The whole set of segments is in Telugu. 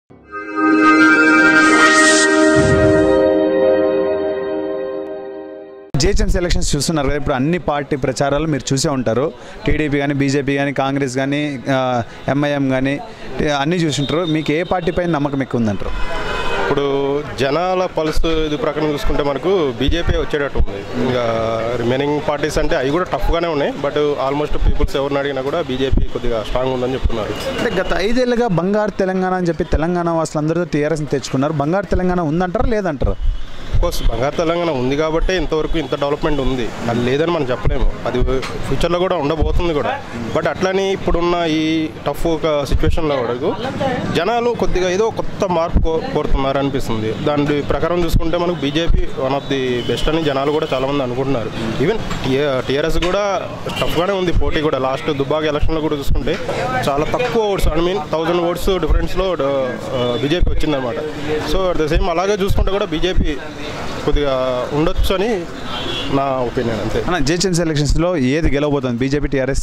జిహెచ్ఎంసీ ఎలక్షన్స్ చూస్తున్నారు కదా ఇప్పుడు అన్ని పార్టీ ప్రచారాలు మీరు చూసే ఉంటారు టీడీపీ కానీ బీజేపీ కానీ కాంగ్రెస్ కానీ ఎంఐఎం కానీ అన్నీ చూసుంటారు మీకు ఏ పార్టీ పైన నమ్మకం ఎక్కువ ఉందంటారు ఇప్పుడు జనాల పల్స్ ఇది ప్రకారం చూసుకుంటే మనకు బీజేపీ వచ్చేటట్టు ఉంది ఇంకా రిమైనింగ్ పార్టీస్ అంటే అవి కూడా టఫ్గానే ఉన్నాయి బట్ ఆల్మోస్ట్ పీపుల్స్ ఎవరిని అడిగినా కూడా బీజేపీ కొద్దిగా స్ట్రాంగ్ ఉందని చెప్తున్నారు అంటే గత ఐదేళ్ళుగా బంగారు తెలంగాణ అని చెప్పి తెలంగాణ వాసులందరూ టీఆర్ఎస్ని తెచ్చుకున్నారు బంగారు తెలంగాణ ఉందంటారా లేదంటారు కోర్స్ బంగారు తెలంగాణ ఉంది కాబట్టి ఇంతవరకు ఇంత డెవలప్మెంట్ ఉంది అది లేదని మనం చెప్పలేము అది ఫ్యూచర్లో కూడా ఉండబోతుంది కూడా బట్ అట్లని ఇప్పుడున్న ఈ టఫ్ ఒక సిచ్యువేషన్లో వరకు జనాలు కొద్దిగా ఏదో కొత్త మార్పు కో- కోరుతున్నారు అనిపిస్తుంది దాని ప్రకారం చూసుకుంటే మనకు BJP one of the best అని జనాలు కూడా చాలామంది అనుకుంటున్నారు ఈవెన్ టీఆర్ఎస్ కూడా టఫ్గానే ఉంది పోటీ కూడా లాస్ట్ దుబ్బాక ఎలక్షన్లో కూడా చూసుకుంటే చాలా తక్కువ votes I mean thousand votes డిఫరెన్స్లో బీజేపీ వచ్చిందనమాట సో అట్ ద సేమ్ అలాగే చూసుకుంటే కూడా బీజేపీ కొద్దిగా ఉండొచ్చు అని నా ఒపీనియన్ అంతే అన్న జిహెచ్ఎంసీ ఎలక్షన్స్లో ఏది గెలవబోతుంది బీజేపీ టీఆర్ఎస్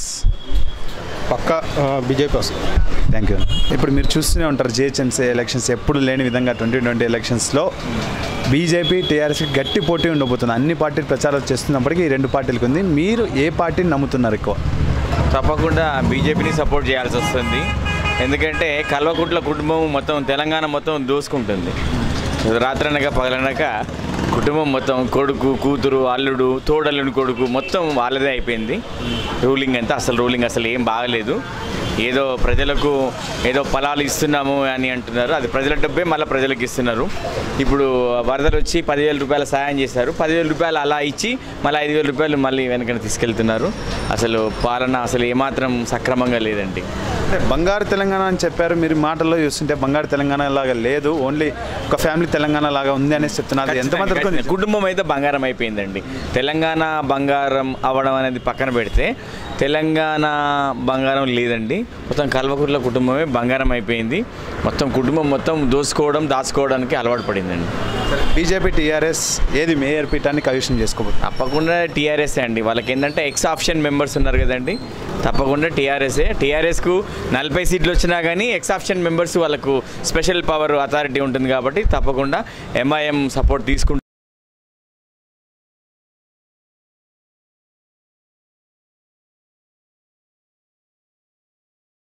పక్క బీజేపీ వస్తుంది థ్యాంక్ యూ ఇప్పుడు మీరు చూస్తూనే ఉంటారు జిహెచ్ఎంసీ ఎలక్షన్స్ ఎప్పుడు లేని విధంగా ట్వంటీ ట్వంటీ ఎలక్షన్స్లో బీజేపీ టీఆర్ఎస్కి గట్టి పోటీ ఉండబోతుంది అన్ని పార్టీలు ప్రచారాలు చేస్తున్నప్పటికీ ఈ రెండు పార్టీలకు ఉంది మీరు ఏ పార్టీని నమ్ముతున్నారు ఎక్కువ తప్పకుండా బీజేపీని సపోర్ట్ చేయాల్సి వస్తుంది ఎందుకంటే కల్వకుంట్ల కుటుంబం మొత్తం తెలంగాణ మొత్తం దోసుకుంటుంది రాత్రనక పగలనక కుటుంబం మొత్తం కొడుకు కూతురు అల్లుడు తోడల్లుని కొడుకు మొత్తం వాళ్ళదే అయిపోయింది రూలింగ్ అంతా అసలు రూలింగ్ అసలు ఏం బాగలేదు ఏదో ప్రజలకు ఏదో ఫలాలు ఇస్తున్నాము అని అంటున్నారు అది ప్రజల డబ్బే మళ్ళీ ప్రజలకు ఇస్తున్నారు ఇప్పుడు వరదలు వచ్చి పదివేల రూపాయల సాయం చేశారు పదివేల రూపాయలు అలా ఇచ్చి మళ్ళీ ఐదు వేల రూపాయలు మళ్ళీ వెనకన తీసుకెళ్తున్నారు అసలు పాలన అసలు ఏమాత్రం సక్రమంగా లేదండి అంటే బంగారు తెలంగాణ అని చెప్పారు మీరు మాటల్లో చూస్తుంటే బంగారు తెలంగాణ లాగా లేదు ఓన్లీ ఒక ఫ్యామిలీ తెలంగాణ లాగా ఉంది అనేసి చెప్తున్నారు ఎంతమంది వరకు ఖచ్చితంగా. కుటుంబం అయితే బంగారం అయిపోయిందండి తెలంగాణ బంగారం అవ్వడం అనేది పక్కన పెడితే తెలంగాణ బంగారం లేదండి మొత్తం కల్వకుర్ల కుటుంబమే బంగారం అయిపోయింది మొత్తం కుటుంబం మొత్తం దోసుకోవడం దాచుకోవడానికి అలవాటు పడిందండి బీజేపీ టీఆర్ఎస్ ఏది మేయర్ పీఠాన్ని కవిషన్ చేసుకోబోతుంది తప్పకుండా టీఆర్ఎస్ అండి వాళ్ళకి ఏంటంటే ఎక్స్ ఆప్షన్ మెంబర్స్ ఉన్నారు కదండి తప్పకుండా టీఆర్ఎస్ఏ టీఆర్ఎస్కు నలభై సీట్లు వచ్చినా కానీ ఎక్స్ ఆప్షన్ మెంబర్స్ వాళ్ళకు స్పెషల్ పవర్ అథారిటీ ఉంటుంది కాబట్టి తప్పకుండా ఎంఐఎం సపోర్ట్ తీసుకుంటే